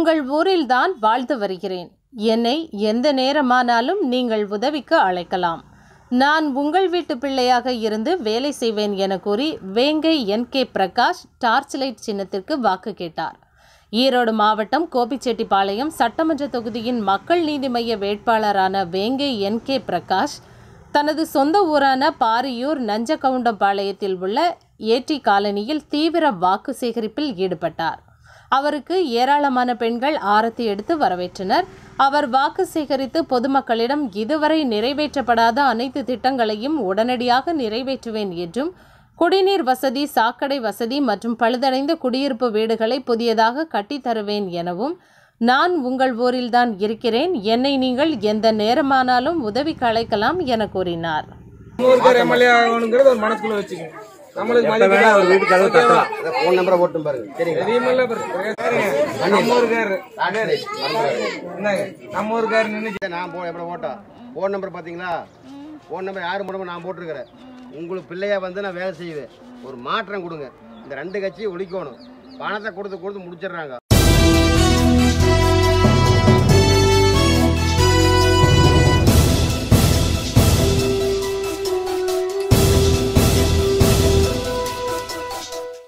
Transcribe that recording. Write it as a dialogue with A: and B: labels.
A: உங்கள் ஊரில்தான் வாழ்ந்து வருகிறேன் என்னை எந்த நேரமானாலும் நீங்கள் உதவிக்கு அழைக்கலாம் நான் உங்கள் வீட்டு பிள்ளையாக இருந்து வேலை செய்வேன் என கூறி வேங்கை N K Prakash torch light சின்னத்திற்கு வாக்கு கேட்டார் ஈரோடு மாவட்டம் கோபிச்செட்டிப்பாளையம் சட்டமன்ற தொகுதியின் மக்கள் நீதி மய்ய வேட்பாளரான வேங்கை என் கே பிரகாஷ் தனது சொந்த ஊரான பாரியூர் நஞ்சகவுண்டம்பாளையத்தில் உள்ள ஏடி காலனியில் தீவிர வாக்கு சேகரிப்பில் ஈடுபட்டார் அவருக்கு ஏராளமான பெண்கள் ஆரத்தி எடுத்து வரவேற்றனர் அவர் வாக்கு சேகரித்து பொதுமக்களிடம் இதுவரை நிறைவேற்றப்படாத அனைத்து திட்டங்களையும் உடனடியாக நிறைவேற்றுவேன் என்றும் குடிநீர் வசதி சாக்கடை வசதி மற்றும் பழுதடைந்த குடியிருப்பு வீடுகளை புதியதாக கட்டித் தருவேன் எனவும் நான் உங்கள் ஊரில்தான் இருக்கிறேன் என்னை நீங்கள் எந்த நேரமானாலும் உதவிக்கு அழைக்கலாம் என கூறினார்
B: ஒருத்தர் எம்எல்ஏ ஆகணுங்கிறது ஒரு மனசுக்குள்ள வச்சுக்கோங்க நம்மளுக்கு மதிப்பு
C: ஒரு வீட்டு கதவு தட்டலாம் ஃபோன் நம்பரை போட்டு பாருங்க சரிங்களா
B: தெரியுமில்ல பாருங்க. நம்ம ஊருக்காரு என்னங்க நம்ம ஊருக்காரு நின்று
C: இதை நான் போ எப்படி ஓட்டா ஃபோன் நம்பர் பார்த்தீங்களா ஃபோன் நம்பர் யார் மூலமாக நான் போட்டிருக்கிறேன் உங்களுக்கு பிள்ளையா வந்து நான் வேலை செய்வேன் ஒரு மாற்றம் கொடுங்க இந்த ரெண்டு கட்சியும் ஒழிக்கணும் பணத்தை கொடுத்து கொடுத்து முடிச்சிடுறாங்க